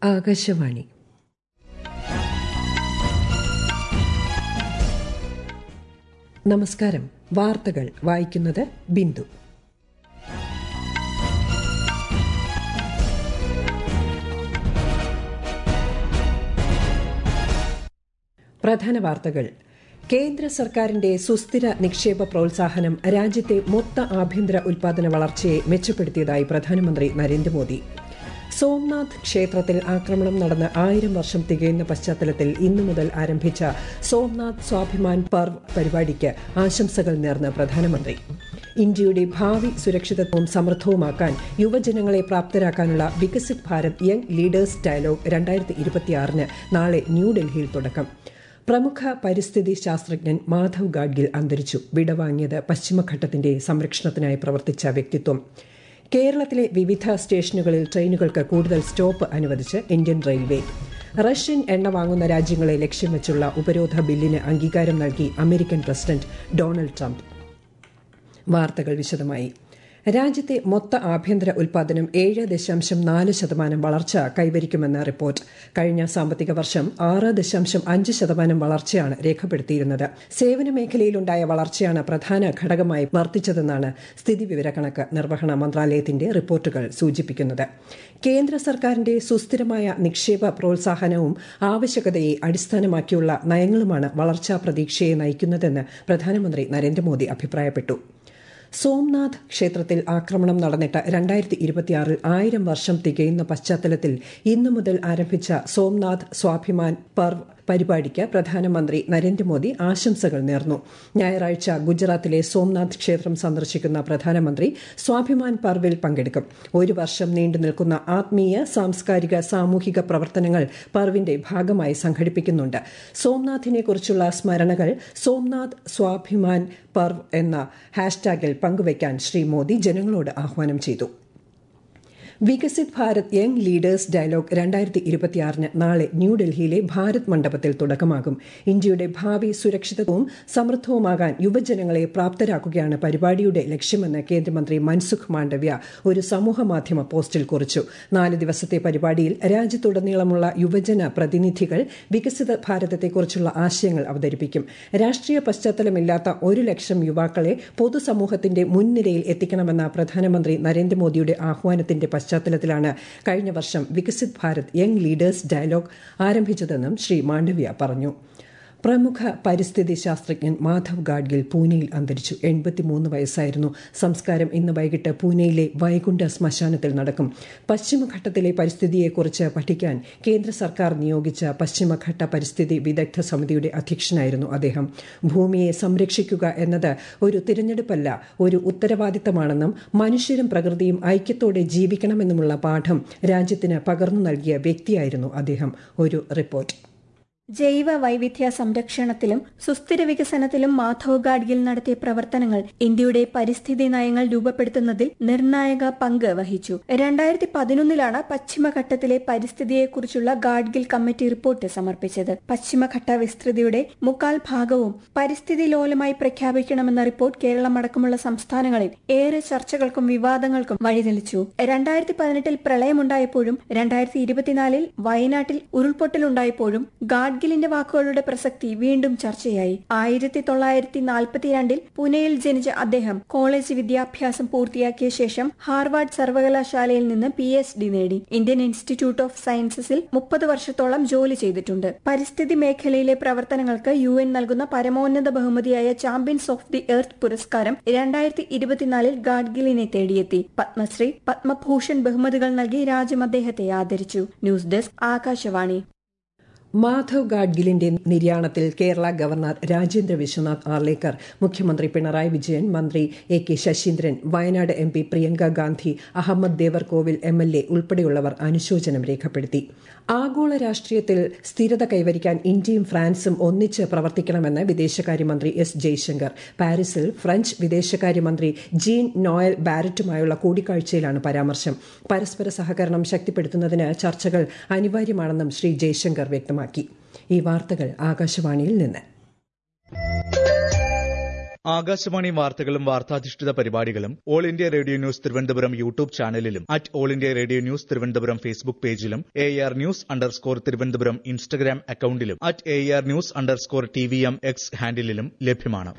ആകാശവാണി നമസ്കാരം വാർത്തകൾ വായിക്കുന്നത് ബിന്ദു പ്രധാന വാർത്തകൾ കേന്ദ്ര സർക്കാരിന്റെ സുസ്ഥിര നിക്ഷേപ പ്രോത്സാഹനം രാജ്യത്തെ മൊത്ത ആഭ്യന്തര ഉൽപാദന വളർച്ചയെ മെച്ചപ്പെടുത്തിയതായി പ്രധാനമന്ത്രി നരേന്ദ്രമോദി സോംനാഥ് ക്ഷേത്രത്തിൽ ആക്രമണം നടന്ന് ആയിരം വർഷം തികയുന്ന പശ്ചാത്തലത്തിൽ ഇന്നു മുതൽ ആരംഭിച്ച സോംനാഥ് സ്വാഭിമാൻ പർവ് പരിപാടിക്ക് ആശംസകൾ നേർന്ന് പ്രധാനമന്ത്രി ഇന്ത്യയുടെ ഭാവി സുരക്ഷിതത്വവും സമൃദ്ധവുമാക്കാൻ യുവജനങ്ങളെ പ്രാപ്തരാക്കാനുള്ള Viksit Bharat young leaders dialogue രണ്ടായിരത്തി ഇരുപത്തിയാറിന് നാളെ ന്യൂഡൽഹിയിൽ തുടക്കം പ്രമുഖ പരിസ്ഥിതി ശാസ്ത്രജ്ഞൻ മാധവ് ഗാഡ്ഗിൽ അന്തരിച്ചു വിടവാങ്ങിയത് പശ്ചിമഘട്ടത്തിന്റെ സംരക്ഷണത്തിനായി പ്രവർത്തിച്ച വ്യക്തിത്വം കേരളത്തിലെ വിവിധ സ്റ്റേഷനുകളിൽ ട്രെയിനുകൾക്ക് കൂടുതൽ സ്റ്റോപ്പ് അനുവദിച്ച് ഇന്ത്യൻ റെയിൽവേ റഷ്യൻ എണ്ണ വാങ്ങുന്ന രാജ്യങ്ങളെ ലക്ഷ്യം വെച്ചുള്ള ഉപരോധ ബില്ലിന് അംഗീകാരം നൽകി അമേരിക്കൻ പ്രസിഡന്റ് ഡൊണാൾഡ് ട്രംപ് വാർത്തകൾ വിശദമായി രാജ്യത്തെ മൊത്ത ആഭ്യന്തര ഉൽപാദനം ഏഴ് ദശാംശം നാല് ശതമാനം വളർച്ച കൈവരിക്കുമെന്ന് റിപ്പോർട്ട് കഴിഞ്ഞ സാമ്പത്തിക വർഷം ആറ് ദശാംശം അഞ്ച് ശതമാനം വളർച്ചയാണ് രേഖപ്പെടുത്തിയിരുന്നത് സേവന മേഖലയിലുണ്ടായ വളർച്ചയാണ് പ്രധാന ഘടകമായി വർദ്ധിച്ചതെന്നാണ് സ്ഥിതിവിവരക്കണക്ക് നിർവഹണ മന്ത്രാലയത്തിന്റെ റിപ്പോർട്ടുകൾ സൂചിപ്പിക്കുന്നത് കേന്ദ്ര സർക്കാരിന്റെ സുസ്ഥിരമായ നിക്ഷേപ പ്രോത്സാഹനവും ആവശ്യകതയെ അടിസ്ഥാനമാക്കിയുള്ള നയങ്ങളുമാണ് വളർച്ചാ പ്രതീക്ഷയെ നയിക്കുന്നതെന്ന് പ്രധാനമന്ത്രി നരേന്ദ്രമോദി അഭിപ്രായപ്പെട്ടു സോംനാഥ് ക്ഷേത്രത്തിൽ ആക്രമണം നടന്നിട്ട് രണ്ടായിരത്തി ഇരുപത്തിയാറിൽ ആയിരം വർഷം തികയുന്ന പശ്ചാത്തലത്തിൽ ഇന്നു മുതൽ ആരംഭിച്ച സോംനാഥ് സ്വാഭിമാൻ പർവ് പരിപാടിക്ക് പ്രധാനമന്ത്രി നരേന്ദ്രമോദി ആശംസകൾ നേർന്നു ഞായറാഴ്ച ഗുജറാത്തിലെ സോംനാഥ് ക്ഷേത്രം സന്ദർശിക്കുന്ന പ്രധാനമന്ത്രി സ്വാഭിമാൻ പർവിൽ പങ്കെടുക്കും ഒരു വർഷം നീണ്ടു നിൽക്കുന്ന ആത്മീയ സാംസ്കാരിക സാമൂഹിക പ്രവർത്തനങ്ങൾ പർവിന്റെ ഭാഗമായി സംഘടിപ്പിക്കുന്നുണ്ട് സോംനാഥിനെക്കുറിച്ചുള്ള സ്മരണകൾ സോംനാഥ് സ്വാഭിമാൻ പർവ് എന്ന ഹാഷ്ടാഗിൽ പങ്കുവയ്ക്കാൻ ശ്രീ മോദി ജനങ്ങളോട് ആഹ്വാനം ചെയ്തു Viksit Bharat young leaders dialogue രണ്ടായിരത്തി ഇരുപത്തിയാറിന് നാളെ ന്യൂഡൽഹിയിലെ ഭാരത് മണ്ഡപത്തിൽ തുടക്കമാകും ഇന്ത്യയുടെ ഭാവി സുരക്ഷിതവും സമൃദ്ധവുമാകാൻ യുവജനങ്ങളെ പ്രാപ്തരാക്കുകയാണ് പരിപാടിയുടെ ലക്ഷ്യമെന്ന് കേന്ദ്രമന്ത്രി മൻസുഖ് മാണ്ഡവ്യ ഒരു സമൂഹമാധ്യമ പോസ്റ്റിൽ കുറിച്ചു നാല് ദിവസത്തെ പരിപാടിയിൽ രാജ്യത്തുടനീളമുള്ള യുവജന പ്രതിനിധികൾ വികസിത ഭാരതത്തെക്കുറിച്ചുള്ള ആശയങ്ങൾ അവതരിപ്പിക്കും രാഷ്ട്രീയ പശ്ചാത്തലമില്ലാത്ത ഒരു ലക്ഷം യുവാക്കളെ പൊതുസമൂഹത്തിന്റെ മുൻനിരയിൽ എത്തിക്കണമെന്ന പ്രധാനമന്ത്രി നരേന്ദ്രമോദിയുടെ ആഹ്വാനത്തിന്റെ പശ്ചാത്തലത്തിലാണ് കഴിഞ്ഞ വർഷം Viksit Bharat young leaders dialogue ആരംഭിച്ചതെന്നും ശ്രീ മാണ്ഡവ്യ പറഞ്ഞു പ്രമുഖ പരിസ്ഥിതി ശാസ്ത്രജ്ഞൻ മാധവ് ഗാഡ്ഗിൽ പൂനെയിൽ അന്തരിച്ചു എൺപത്തിമൂന്ന് വയസ്സായിരുന്നു സംസ്കാരം ഇന്ന് വൈകിട്ട് പൂനെയിലെ വൈകുണ്ഠ ശ്മശാനത്തിൽ നടക്കും പശ്ചിമഘട്ടത്തിലെ പരിസ്ഥിതിയെക്കുറിച്ച് പഠിക്കാൻ കേന്ദ്ര സർക്കാർ നിയോഗിച്ച പശ്ചിമഘട്ട പരിസ്ഥിതി വിദഗ്ധ സമിതിയുടെ അധ്യക്ഷനായിരുന്നു അദ്ദേഹം ഭൂമിയെ സംരക്ഷിക്കുക എന്നത് ഒരു തിരഞ്ഞെടുപ്പല്ല ഒരു ഉത്തരവാദിത്തമാണെന്നും മനുഷ്യരും പ്രകൃതിയും ഐക്യത്തോടെ ജീവിക്കണമെന്നുമുള്ള പാഠം രാജ്യത്തിന് പകർന്നു നൽകിയ വ്യക്തിയായിരുന്നു അദ്ദേഹം ഒരു റിപ്പോർട്ട് ജൈവ വൈവിധ്യ സംരക്ഷണത്തിലും സുസ്ഥിര വികസനത്തിലും മാധവ് ഗാഡ്ഗിൽ നടത്തിയ പ്രവർത്തനങ്ങൾ ഇന്ത്യയുടെ പരിസ്ഥിതി നയങ്ങൾ രൂപപ്പെടുത്തുന്നതിൽ നിർണായക പങ്ക് വഹിച്ചു രണ്ടായിരത്തി പതിനൊന്നിലാണ് പശ്ചിമഘട്ടത്തിലെ പരിസ്ഥിതിയെക്കുറിച്ചുള്ള ഗാഡ്ഗിൽ കമ്മിറ്റി റിപ്പോർട്ട് സമർപ്പിച്ചത് പശ്ചിമഘട്ട വിസ്തൃതിയുടെ മുക്കാൽ ഭാഗവും പരിസ്ഥിതി ലോലമായി പ്രഖ്യാപിക്കണമെന്ന റിപ്പോർട്ട് കേരളം അടക്കമുള്ള സംസ്ഥാനങ്ങളിൽ ഏറെ ചർച്ചകൾക്കും വിവാദങ്ങൾക്കും വഴിതെളിച്ചു രണ്ടായിരത്തി പതിനെട്ടിൽ പ്രളയമുണ്ടായപ്പോഴും രണ്ടായിരത്തി ഇരുപത്തിനാലിൽ വയനാട്ടിൽ ഉരുൾപൊട്ടലുണ്ടായപ്പോഴും ഗാഡ് ഗാഡ്ഗിലിന്റെ വാക്കുകളുടെ പ്രസക്തി വീണ്ടും ചർച്ചയായി ആയിരത്തി തൊള്ളായിരത്തി നാൽപ്പത്തിരണ്ടിൽ പുനെയിൽ ജനിച്ച അദ്ദേഹം കോളേജ് വിദ്യാഭ്യാസം പൂർത്തിയാക്കിയ ശേഷം ഹാർവാർഡ് സർവകലാശാലയിൽ നിന്ന് പി എച്ച് ഡി നേടി ഇന്ത്യൻ ഇൻസ്റ്റിറ്റ്യൂട്ട് ഓഫ് സയൻസസിൽ മുപ്പത് വർഷത്തോളം ജോലി ചെയ്തിട്ടുണ്ട് പരിസ്ഥിതി മേഖലയിലെ പ്രവർത്തനങ്ങൾക്ക് യു എൻ നൽകുന്ന പരമോന്നത ബഹുമതിയായ ചാമ്പ്യൻസ് ഓഫ് ദി എർത്ത് പുരസ്കാരം രണ്ടായിരത്തി ഇരുപത്തിനാലിൽ ഗാഡ്ഗിലിനെ തേടിയെത്തി പത്മശ്രീ പത്മഭൂഷൺ ബഹുമതികൾ നൽകി രാജ്യം അദ്ദേഹത്തെ ആദരിച്ചു ന്യൂസ് ഡെസ്ക് ആകാശവാണി മാധവ് ഗാഡ്ഗിലിന്റെ നിര്യാണത്തിൽ കേരള ഗവർണർ രാജേന്ദ്ര വിശ്വനാഥ് ആർലേക്കർ മുഖ്യമന്ത്രി പിണറായി വിജയൻ മന്ത്രി A K Saseendran Wayanad M P Priyanka Gandhi Ahammed Devarkovil M L A ഉൾപ്പെടെയുള്ളവർ അനുശോചനം രേഖപ്പെടുത്തി ആഗോള രാഷ്ട്രീയത്തിൽ സ്ഥിരത കൈവരിക്കാൻ ഇന്ത്യയും ഫ്രാൻസും ഒന്നിച്ച് പ്രവർത്തിക്കണമെന്ന് വിദേശകാര്യമന്ത്രി എസ് ജയശങ്കർ പാരീസിൽ ഫ്രഞ്ച് വിദേശകാര്യമന്ത്രി ജീൻ നോയൽ ബാരറ്റുമായുള്ള കൂടിക്കാഴ്ചയിലാണ് പരാമർശം പരസ്പര സഹകരണം ശക്തിപ്പെടുത്തുന്നതിന് ചർച്ചകൾ അനിവാര്യമാണെന്നും ശ്രീ ജയശങ്കർ വ്യക്തമാക്കി ഈ വാർത്തകൾ ആകാശവാണിയിൽ നിന്ന് ആകാശവാണി വാർത്തകളും വാർത്താധിഷ്ഠിത പരിപാടികളും all India radio news Thiruvananthapuram YouTube ചാനലിലും at all India radio news Thiruvananthapuram Facebook പേജിലും A R news underscore Thiruvananthapuram Instagram അക്കൌണ്ടിലും at A R news underscore T V M X ഹാൻഡിലും ലഭ്യമാണ്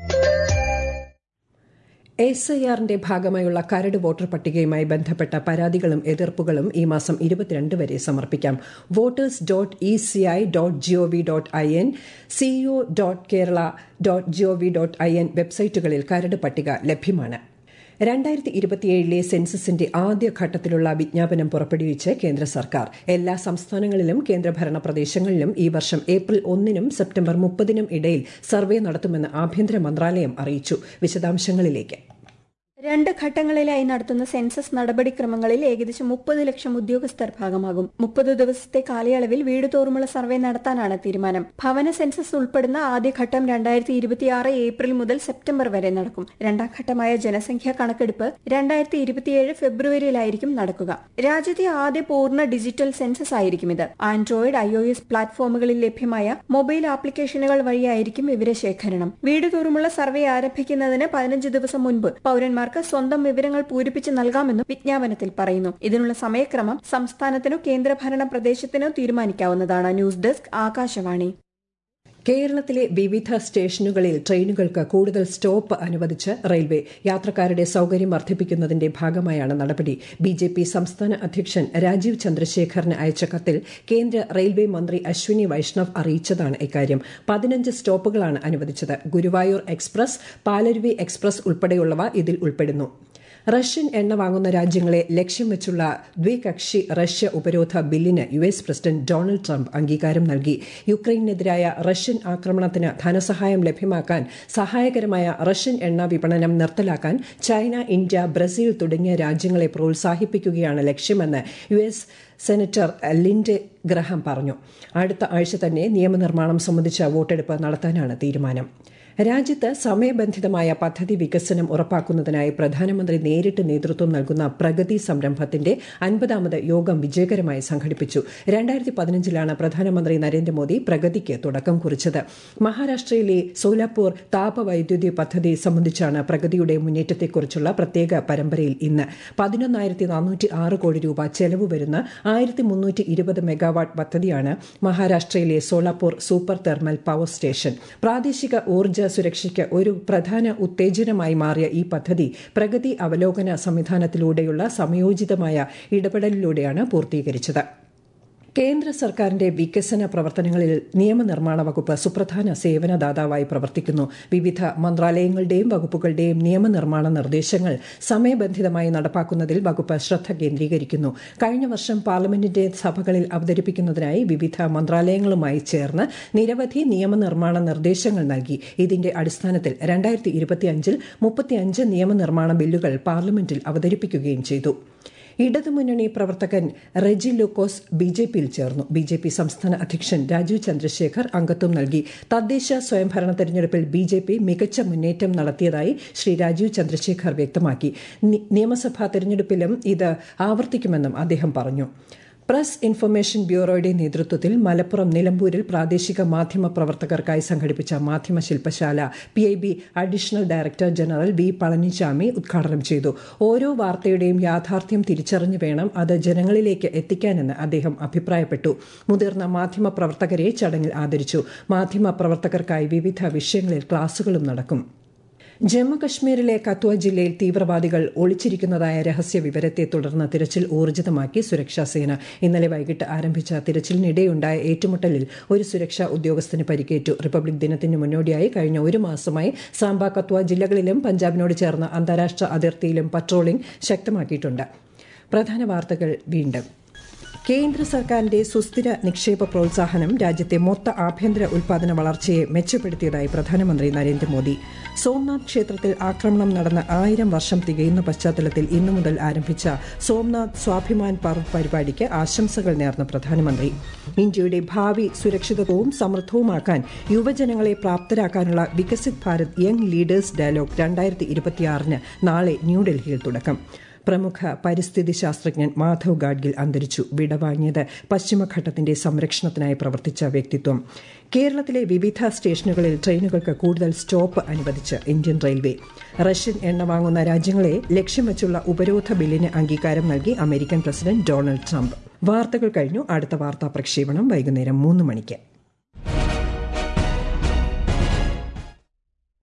എസ് ഐ ആറിന്റെ ഭാഗമായുള്ള കരട് വോട്ടർ പട്ടികയുമായി ബന്ധപ്പെട്ട പരാതികളും എതിർപ്പുകളും ഈ മാസം ഇരുപത്തിരണ്ട് വരെ സമർപ്പിക്കാം voters dot E C I dot G O V dot I N CEO dot Kerala dot G O V dot I N വെബ്സൈറ്റുകളിൽ കരട് പട്ടിക ലഭ്യമാണ് രണ്ടായിരത്തി ഇരുപത്തിയേഴിലെ സെൻസസിന്റെ ആദ്യഘട്ടത്തിലുള്ള വിജ്ഞാപനം പുറപ്പെടുവിച്ച് കേന്ദ്ര സർക്കാർ എല്ലാ സംസ്ഥാനങ്ങളിലും കേന്ദ്രഭരണ പ്രദേശങ്ങളിലും ഈ വർഷം ഏപ്രിൽ ഒന്നിനും സെപ്റ്റംബർ മുപ്പതിനും ഇടയിൽ സർവേ നടത്തുമെന്ന് ആഭ്യന്തര മന്ത്രാലയം അറിയിച്ചു വിശദാംശങ്ങളിലേക്ക് രണ്ട് ഘട്ടങ്ങളിലായി നടത്തുന്ന സെൻസസ് നടപടിക്രമങ്ങളിൽ ഏകദേശം മുപ്പത് ലക്ഷം ഉദ്യോഗസ്ഥർ ഭാഗമാകും മുപ്പത് ദിവസത്തെ കാലയളവിൽ വീട് തോറുമുള്ള സർവേ നടത്താനാണ് തീരുമാനം ഭവന സെൻസസ് ഉൾപ്പെടുന്ന ആദ്യഘട്ടം രണ്ടായിരത്തി ഇരുപത്തിയാറ് ഏപ്രിൽ മുതൽ സെപ്റ്റംബർ വരെ നടക്കും രണ്ടാം ഘട്ടമായ ജനസംഖ്യാ കണക്കെടുപ്പ് രണ്ടായിരത്തി ഇരുപത്തിയേഴ് ഫെബ്രുവരിയിലായിരിക്കും നടക്കുക രാജ്യത്തെ ആദ്യ പൂർണ്ണ ഡിജിറ്റൽ സെൻസസ് ആയിരിക്കും ഇത് ആൻഡ്രോയിഡ് ഐ ഒ എസ് പ്ലാറ്റ്ഫോമുകളിൽ ലഭ്യമായ മൊബൈൽ ആപ്ലിക്കേഷനുകൾ വഴിയായിരിക്കും വിവരശേഖരണം വീട് തോറുമുള്ള സർവേ ആരംഭിക്കുന്നതിന് പതിനഞ്ച് ദിവസം മുൻപ് പൌരന്മാർക്ക് സ്വന്തം വിവരങ്ങൾ പൂരിപ്പിച്ച് നൽകാമെന്നും വിജ്ഞാപനത്തിൽ പറയുന്നു ഇതിനുള്ള സമയക്രമം സംസ്ഥാനത്തിനോ കേന്ദ്രഭരണ പ്രദേശത്തിനോ തീരുമാനിക്കാവുന്നതാണ് ന്യൂസ് ഡെസ്ക് ആകാശവാണി കേരളത്തിലെ വിവിധ സ്റ്റേഷനുകളിൽ ട്രെയിനുകൾക്ക് കൂടുതൽ സ്റ്റോപ്പ് അനുവദിച്ച് റെയിൽവേ യാത്രക്കാരുടെ സൌകര്യം വർദ്ധിപ്പിക്കുന്നതിന്റെ ഭാഗമായാണ് നടപടി ബിജെപി സംസ്ഥാന അധ്യക്ഷൻ രാജീവ് ചന്ദ്രശേഖറിന് അയച്ച കത്തിൽ കേന്ദ്ര റെയിൽവേ മന്ത്രി അശ്വിനി വൈഷ്ണവ് അറിയിച്ചതാണ് ഇക്കാര്യം പതിനഞ്ച് സ്റ്റോപ്പുകളാണ് അനുവദിച്ചത് ഗുരുവായൂർ എക്സ്പ്രസ് പാലരുവി എക്സ്പ്രസ് ഉൾപ്പെടെയുള്ളവ ഇതിൽ ഉൾപ്പെടുന്നു റഷ്യൻ എണ്ണ വാങ്ങുന്ന രാജ്യങ്ങളെ ലക്ഷ്യം വെച്ചുള്ള ദ്വികക്ഷി റഷ്യ ഉപരോധ ബില്ലിന് U S president Donald Trump അംഗീകാരം നൽകി യുക്രൈനെതിരായ റഷ്യൻ ആക്രമണത്തിന് ധനസഹായം ലഭ്യമാക്കാൻ സഹായകരമായ റഷ്യൻ എണ്ണ വിപണനം നിർത്തലാക്കാൻ ചൈന ഇന്ത്യ ബ്രസീൽ തുടങ്ങിയ രാജ്യങ്ങളെ പ്രോത്സാഹിപ്പിക്കുകയാണ് ലക്ഷ്യമെന്ന് U S senator Lindsey Graham പറഞ്ഞു അടുത്ത ആഴ്ച തന്നെ നിയമനിർമ്മാണം സംബന്ധിച്ച വോട്ടെടുപ്പ് നടത്താനാണ് തീരുമാനം രാജ്യത്ത് സമയബന്ധിതമായ പദ്ധതി വികസനം ഉറപ്പാക്കുന്നതിനായി പ്രധാനമന്ത്രി നേരിട്ട് നേതൃത്വം നൽകുന്ന പ്രഗതി സംരംഭത്തിന്റെ അൻപതാമത് യോഗം വിജയകരമായി സംഘടിപ്പിച്ചു രണ്ടായിരത്തി പതിനഞ്ചിലാണ് പ്രധാനമന്ത്രി നരേന്ദ്രമോദി പ്രഗതിക്ക് തുടക്കം കുറിച്ചത് മഹാരാഷ്ട്രയിലെ സോലാപൂർ താപവൈദ്യുതി പദ്ധതി സംബന്ധിച്ചാണ് പ്രഗതിയുടെ മുന്നേറ്റത്തെക്കുറിച്ചുള്ള പ്രത്യേക പരമ്പരയിൽ ഇന്ന് പതിനൊന്നായിരത്തി നാനൂറ്റി ആറ് കോടി രൂപ ചെലവ് വരുന്ന ആയിരത്തി മുന്നൂറ്റി ഇരുപത് മെഗാവാട്ട് പദ്ധതിയാണ് മഹാരാഷ്ട്രയിലെ Solapur super thermal power station പ്രാദേശിക ഊർജ്ജ സുരക്ഷയ്ക്ക് ഒരു പ്രധാന ഉത്തേജനമായി മാറിയ ഈ പദ്ധതി പ്രഗതി അവലോകന സംവിധാനത്തിലൂടെയുള്ള സംയോജിതമായ ഇടപെടലിലൂടെയാണ് പൂർത്തീകരിച്ചത് കേന്ദ്ര സർക്കാരിന്റെ വികസന പ്രവർത്തനങ്ങളിൽ നിയമനിർമ്മാണ വകുപ്പ് സുപ്രധാന സേവനദാതാവായി പ്രവർത്തിക്കുന്നു വിവിധ മന്ത്രാലയങ്ങളുടെയും വകുപ്പുകളുടെയും നിയമനിർമ്മാണ നിർദ്ദേശങ്ങൾ സമയബന്ധിതമായി നടപ്പാക്കുന്നതിൽ വകുപ്പ് ശ്രദ്ധ കേന്ദ്രീകരിക്കുന്നു കഴിഞ്ഞ വർഷം പാർലമെന്റിന്റെ സഭകളിൽ അവതരിപ്പിക്കുന്നതിനായി വിവിധ മന്ത്രാലയങ്ങളുമായി ചേർന്ന് നിരവധി നിയമനിർമ്മാണ നിർദ്ദേശങ്ങൾ നൽകി ഇതിന്റെ അടിസ്ഥാനത്തിൽ രണ്ടായിരത്തി ഇരുപത്തിയഞ്ചിൽ മുപ്പത്തിയഞ്ച് നിയമനിർമ്മാണ ബില്ലുകൾ പാർലമെന്റിൽ അവതരിപ്പിക്കുകയും ചെയ്തു ഇടതുമുന്നണി പ്രവർത്തകൻ റെജി ലൂക്കോസ് ബി ജെ പിയിൽ ചേർന്നു ബി ജെ പി സംസ്ഥാന അധ്യക്ഷൻ രാജീവ് ചന്ദ്രശേഖർ അംഗത്വം നൽകി തദ്ദേശ സ്വയംഭരണ തെരഞ്ഞെടുപ്പിൽ ബി ജെ പി മികച്ച മുന്നേറ്റം നടത്തിയതായി ശ്രീ രാജീവ് ചന്ദ്രശേഖർ വ്യക്തമാക്കി നിയമസഭാ തെരഞ്ഞെടുപ്പിലും ഇത് ആവർത്തിക്കുമെന്നും അദ്ദേഹം പറഞ്ഞു പ്രസ് ഇൻഫർമേഷൻ ബ്യൂറോയുടെ നേതൃത്വത്തിൽ മലപ്പുറം നിലമ്പൂരിൽ പ്രാദേശിക മാധ്യമ പ്രവർത്തകർക്കായി സംഘടിപ്പിച്ച മാധ്യമ ശില്പശാല P I B additional director general V Palaniswami ഉദ്ഘാടനം ചെയ്തു ഓരോ വാർത്തയുടെയും യാഥാർത്ഥ്യം തിരിച്ചറിഞ്ഞു വേണം അത് ജനങ്ങളിലേക്ക് എത്തിക്കാനെന്ന് അദ്ദേഹം അഭിപ്രായപ്പെട്ടു മുതിർന്ന മാധ്യമ പ്രവർത്തകരെ ചടങ്ങിൽ ആദരിച്ചു മാധ്യമ പ്രവർത്തകർക്കായി വിവിധ വിഷയങ്ങളിൽ ക്ലാസുകളും നടക്കും ജമ്മുകശ്മീരിലെ കത്വ ജില്ലയിൽ തീവ്രവാദികൾ ഒളിച്ചിരിക്കുന്നതായ രഹസ്യ വിവരത്തെ തുടർന്ന് തിരച്ചിൽ ഊർജിതമാക്കി സുരക്ഷാസേന ഇന്നലെ വൈകിട്ട് ആരംഭിച്ച തിരച്ചിലിനിടെയുണ്ടായ ഏറ്റുമുട്ടലിൽ ഒരു സുരക്ഷാ ഉദ്യോഗസ്ഥന് പരിക്കേറ്റു റിപ്പബ്ലിക് ദിനത്തിന് മുന്നോടിയായി കഴിഞ്ഞ ഒരു മാസമായി സാംബ കത്വ ജില്ലകളിലും പഞ്ചാബിനോട് ചേർന്ന് അന്താരാഷ്ട്ര അതിർത്തിയിലും പട്രോളിംഗ് ശക്തമാക്കിയിട്ടുണ്ട് പ്രധാന വാർത്തകൾ വീണ്ടും കേന്ദ്ര സർക്കാരിന്റെ സുസ്ഥിര നിക്ഷേപ പ്രോത്സാഹനം രാജ്യത്തെ മൊത്ത ആഭ്യന്തര ഉൽപാദന വളർച്ചയെ മെച്ചപ്പെടുത്തിയതായി പ്രധാനമന്ത്രി നരേന്ദ്രമോദി സോംനാഥ് ക്ഷേത്രത്തിൽ ആക്രമണം നടന്ന ആയിരം വർഷം തികയുന്ന പശ്ചാത്തലത്തിൽ ഇന്നു മുതൽ ആരംഭിച്ച സോംനാഥ് സ്വാഭിമാൻ പർവ് പരിപാടിക്ക് ആശംസകൾ നേർന്ന പ്രധാനമന്ത്രി ഇന്ത്യയുടെ ഭാവി സുരക്ഷിതവും സമൃദ്ധവുമാക്കാൻ യുവജനങ്ങളെ പ്രാപ്തരാക്കാനുള്ള Viksit Bharat young leaders dialogue രണ്ടായിരത്തി ഇരുപത്തിയാറിന് നാളെ ന്യൂഡൽഹിയിൽ തുടക്കം പ്രമുഖ പരിസ്ഥിതി ശാസ്ത്രജ്ഞൻ മാധവ് ഗാഡ്ഗിൽ അന്തരിച്ചു വിടവാങ്ങിയത് പശ്ചിമഘട്ടത്തിന്റെ സംരക്ഷണത്തിനായി പ്രവർത്തിച്ച വ്യക്തിത്വം കേരളത്തിലെ വിവിധ സ്റ്റേഷനുകളിൽ ട്രെയിനുകൾക്ക് കൂടുതൽ സ്റ്റോപ്പ് അനുവദിച്ച് ഇന്ത്യൻ റെയിൽവേ റഷ്യൻ എണ്ണ വാങ്ങുന്ന രാജ്യങ്ങളെ ലക്ഷ്യം വെച്ചുള്ള ഉപരോധ ബില്ലിന് അംഗീകാരം നൽകി അമേരിക്കൻ പ്രസിഡന്റ് ഡൊണാൾഡ് ട്രംപ് വാർത്തകൾ കഴിഞ്ഞു അടുത്ത വാർത്താ പ്രക്ഷേപണം വൈകുന്നേരം മൂന്ന് മണിക്ക്